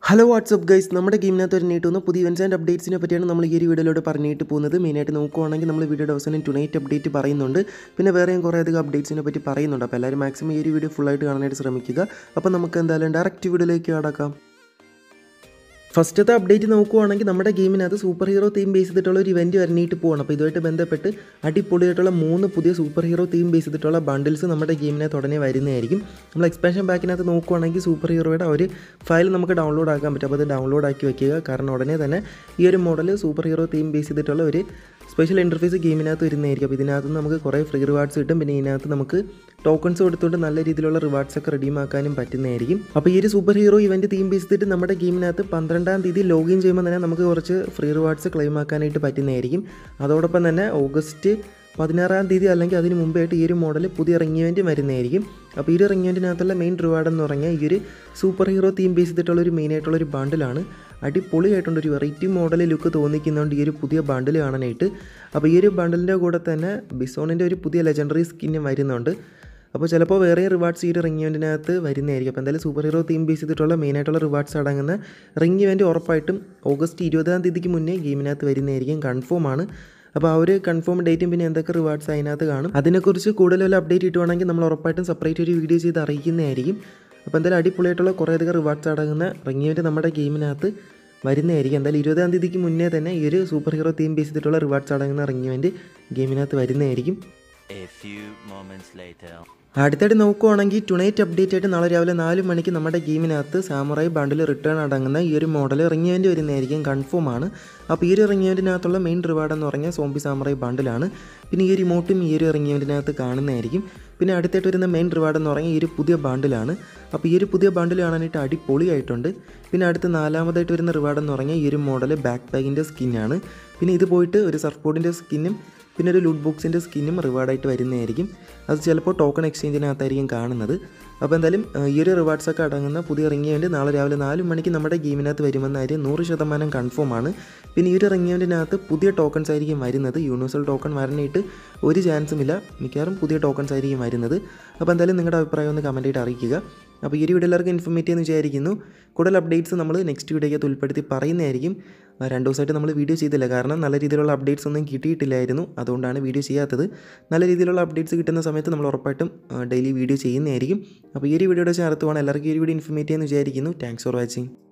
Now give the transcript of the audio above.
Hello WhatsApp guys നമ്മുടെ ഗെയിമിനകത്ത് ഒരു നീട്ടുന്ന പുതിയ ഇവൻസ് ആൻഡ് അപ്ഡേറ്റ്സിനെ പറ്റിയാണ് നമ്മൾ ഈ ഒരു വീഡിയോയിലൂടെ പറഞ്ഞിട്ട് പോകുന്നത് മെയിനായിട്ട് നോക്കുവാണെങ്കിൽ നമ്മൾ വീഡിയോയുടെ അവസാനം ടുനൈറ്റ് അപ്ഡേറ്റ് പറയുന്നുണ്ട് പിന്നെ വേറെയും കുറേ അധികം അപ്ഡേറ്റ്സിനെ പറ്റി പറയുന്നുണ്ട് അപ്പോൾ എല്ലാവരും മാക്സിമം ഈ ഒരു വീഡിയോ ഫുള്ളായിട്ട് കാണാനായിട്ട് ശ്രമിക്കുക അപ്പോൾ നമുക്ക് എന്തായാലും ഡയറക്റ്റ് വീഡിയോയിലേക്ക് കടക്കാം ഫസ്റ്റത്തെ അപ്ഡേറ്റ് നോക്കുവാണെങ്കിൽ നമ്മുടെ ഗെയിമിനകത്ത് സൂപ്പർ ഹീറോ തീം ബേസ് ചെയ്തിട്ടുള്ള ഒരു ഇവൻറ്റ് വരണിയിട്ട് പോകണം അപ്പോൾ ഇതുമായിട്ട് ബന്ധപ്പെട്ട് അടിപൊളിയായിട്ടുള്ള മൂന്ന് പുതിയ സൂപ്പർ ഹീറോ തീം ബേസ് ചെയ്തിട്ടുള്ള ബണ്ടിൽസ് നമ്മുടെ ഗെയിമിനകത്ത് ഉടനെ വരുന്നതായിരിക്കും നമ്മൾ എക്സ്പാൻഷൻ പാക്കിനകത്ത് നോക്കുവാണെങ്കിൽ സൂപ്പർ ഹീറോയുടെ ഒരു ഫയൽ നമുക്ക് ഡൗൺലോഡ് ആക്കാൻ പറ്റും അപ്പോൾ അത് ഡൗൺലോഡ് ആക്കി വെക്കുക കാരണം ഉടനെ തന്നെ ഈ ഒരു model super hero theme base ചെയ്തിട്ടുള്ള ഒരു സ്പെഷ്യൽ ഇൻ്റർഫേസ് ഗെയിമിനകത്ത് വരുന്നതായിരിക്കും അപ്പോൾ ഇതിനകത്ത് നമുക്ക് കുറേ ഫ്രീ റിവാർഡ്സ് കിട്ടും പിന്നെ ഇതിനകത്ത് നമുക്ക് ടോക്കൺസ് കൊടുത്തുകൊണ്ട് നല്ല രീതിയിലുള്ള റിവാർഡ്സ് ഒക്കെ റെഡീം ആക്കാനും പറ്റുന്നതായിരിക്കും അപ്പോൾ ഈ ഒരു super hero event theme base ചെയ്തിട്ട് നമ്മുടെ ഗെയിമിനകത്ത് പന്ത്രണ്ടാം തീയതി ലോഗിൻ ചെയ്യുമ്പോൾ തന്നെ നമുക്ക് കുറച്ച് ഫ്രീ റിവാർഡ്സ് ക്ലെയിം ആക്കാനായിട്ട് പറ്റുന്നതായിരിക്കും അതോടൊപ്പം തന്നെ ഓഗസ്റ്റ് പതിനാറാം തീയതി അല്ലെങ്കിൽ അതിന് മുമ്പായിട്ട് ഈ ഒരു മോഡൽ പുതിയ റിംഗ് ഇവൻറ്റ് വരുന്നതായിരിക്കും അപ്പോൾ ഈ ഒരു റിംഗ് ഇവൻറ്റിനകത്തുള്ള മെയിൻ റിവാർഡ് എന്ന് പറഞ്ഞാൽ ഈ ഒരു സൂപ്പർ ഹീറോ തീം ബേസ് ചെയ്തിട്ടുള്ള ഒരു മെയിൻ ആയിട്ടുള്ള ഒരു ബണ്ടിലാണ് അടിപൊളിയായിട്ടുണ്ട് ഒരു വെറൈറ്റി മോഡൽ ലുക്ക് തോന്നിക്കുന്നുണ്ട് ഈ ഒരു പുതിയ ബണ്ടിൽ കാണാനായിട്ട് അപ്പോൾ ഈ ഒരു ബണ്ടിലിൻ്റെ കൂടെ തന്നെ ബിസോണിൻ്റെ ഒരു പുതിയ ലെജൻഡറി സ്കിന്നും വരുന്നുണ്ട് അപ്പോൾ ചിലപ്പോൾ വേറെ റിവാർഡ്സ് ഈ ഒരു റിംഗ് ഇവൻറ്റിനകത്ത് വരുന്നതായിരിക്കും അപ്പോൾ എന്തായാലും സൂപ്പർ ഹീറോ തീം ബേസ് ചെയ്തിട്ടുള്ള മെയിനായിട്ടുള്ള റിവാർഡ്സ് അടങ്ങുന്ന റിംഗ് ഇവൻറ്റ് ഉറപ്പായിട്ടും ഓഗസ്റ്റ് ഇരുപതാം തീയതിക്ക് മുന്നേ ഗെയിമിനകത്ത് വരുന്നതായിരിക്കും കൺഫേം ആണ് അപ്പോൾ ആ ഒരു കൺഫേം ഡേറ്റും പിന്നെ എന്തൊക്കെ റിവാർഡ്സ് അതിനകത്ത് കാണും അതിനെക്കുറിച്ച് കൂടുതൽ വല്ല അപ്ഡേറ്റ് കിട്ടുവാണെങ്കിൽ നമ്മൾ ഉറപ്പായിട്ടും സെപ്പറേറ്റ് ഒരു വീഡിയോ ചെയ്ത് അറിയിക്കുന്നതായിരിക്കും അപ്പോൾ എന്തായാലും അടിപൊളിയായിട്ടുള്ള കുറേയധികം റിവാർഡ്സ് അടങ്ങുന്ന റിംഗ് ഇവൻറ്റ് നമ്മുടെ ഗെയിമിനകത്ത് വരുന്നതായിരിക്കും എന്തായാലും ഇരുപതാം തീയതിക്ക് മുന്നേ തന്നെ ഈ ഒരു സൂപ്പർ ഹീറോ തീം ബേസ് ചെയ്തിട്ടുള്ള റിവാർഡ്സ് അടങ്ങുന്ന റിംഗ് ഇവൻറ്റ് ഗെയിമിനകത്ത് വരുന്നതായിരിക്കും A few moments later. അടുത്തായിട്ട് നോക്കുവാണെങ്കിൽ ടുണൈറ്റ് അപ്ഡേറ്റ് ആയിട്ട് നാളെ രാവിലെ നാല് മണിക്ക് നമ്മുടെ ഗെയിമിനകത്ത് സാമുറായി ബണ്ടിൽ റിട്ടേൺ അടങ്ങുന്ന ഈ ഒരു മോഡൽ റിംഗ് ഇവൻറ്റ് വരുന്നതായിരിക്കും കൺഫേം ആണ് അപ്പോൾ ഈ ഒരു റിംഗ് ഇവൻറ്റിനകത്തുള്ള മെയിൻ റിവാർഡ് എന്ന് പറഞ്ഞാൽ സോംബി സാമുറായി ബണ്ടിലാണ് പിന്നെ ഈ ഒരു ഇമോട്ടും ഈ ഒരു റിംഗ് ഇവൻറ്റിനകത്ത് കാണുന്നതായിരിക്കും പിന്നെ അടുത്തായിട്ട് വരുന്ന മെയിൻ റിവാർഡ് എന്ന് പറഞ്ഞാൽ ഈ ഒരു പുതിയ ബണ്ടിലാണ് അപ്പോൾ ഈ ഒരു പുതിയ ബണ്ടിൽ കാണാനായിട്ട് അടിപൊളിയായിട്ടുണ്ട് പിന്നെ അടുത്ത നാലാമതായിട്ട് വരുന്ന റിവാർഡ് എന്ന് പറഞ്ഞാൽ ഈ ഒരു മോഡൽ ബാക്ക് ബാഗിൻ്റെ സ്കിന്നാണ് പിന്നെ ഇത് പോയിട്ട് ഒരു സർഫ് ബോർഡിൻ്റെ സ്കിന്നും പിന്നെ ഒരു ലൂട്ട് ബോക്സിൻ്റെ സ്കിന്നും റിവാർഡായിട്ട് വരുന്നതായിരിക്കും അത് ചിലപ്പോൾ ടോക്കൺ എക്സ്ചേഞ്ചിനകത്തായിരിക്കും കാണുന്നത് അപ്പോൾ എന്തായാലും ആ, ഈ ഒരു റിവാർഡ്സ് ഒക്കെ അടങ്ങുന്ന പുതിയ റിംഗ് ഇവൻറ്റ് നാളെ രാവിലെ നാല് മണിക്ക് നമ്മുടെ ഗെയിമിനകത്ത് വരുമെന്ന കാര്യം നൂറ് ശതമാനം കൺഫേം ആണ് പിന്നെ ഈ ഒരു റിംഗ് ഇവൻറ്റിനകത്ത് പുതിയ ടോക്കൺസ് ആയിരിക്കും വരുന്നത് യൂണിവേഴ്സൽ ടോക്കൺ വരാനായിട്ട് ഒരു ചാൻസും ഇല്ല മിക്കവാറും പുതിയ ടോക്കൺസ് ആയിരിക്കും വരുന്നത് അപ്പോൾ എന്തായാലും നിങ്ങളുടെ അഭിപ്രായം ഒന്ന് കമൻറ്റ് ആയിട്ട് അറിയിക്കുക അപ്പോൾ ഈ ഒരു വീഡിയോ എല്ലാവർക്കും ഇൻഫർമേറ്റീവ് എന്ന് വിചാരിക്കുന്നു കൂടുതൽ അപ്ഡേറ്റ്സ് നമ്മൾ നെക്സ്റ്റ് വീഡിയോയ്ക്കകത്ത് ഉൾപ്പെടുത്തി പറയുന്നതായിരിക്കും ആ, രണ്ട് ദിവസമായിട്ട് നമ്മൾ വീഡിയോ ചെയ്തില്ല കാരണം നല്ല രീതിയിലുള്ള അപ്ഡേറ്റ്സ് ഒന്നും കിട്ടിയിട്ടില്ലായിരുന്നു അതുകൊണ്ടാണ് വീഡിയോ ചെയ്യാത്തത് നല്ല രീതിയിലുള്ള അപ്ഡേറ്റ്സ് കിട്ടുന്ന സമയത്ത് നമ്മൾ ഉറപ്പായിട്ടും ഡെയിലി വീഡിയോ ചെയ്യുന്നതായിരിക്കും അപ്പോൾ ഈ ഒരു വീഡിയോയുടെ ചേർത്ത് പോകണം എല്ലാവർക്കും ഈ ഒരു വീഡിയോ ഇൻഫർമേറ്റീവ് എന്ന് വിചാരിക്കുന്നു താങ്ക്സ് ഫോർ വാച്ചിങ്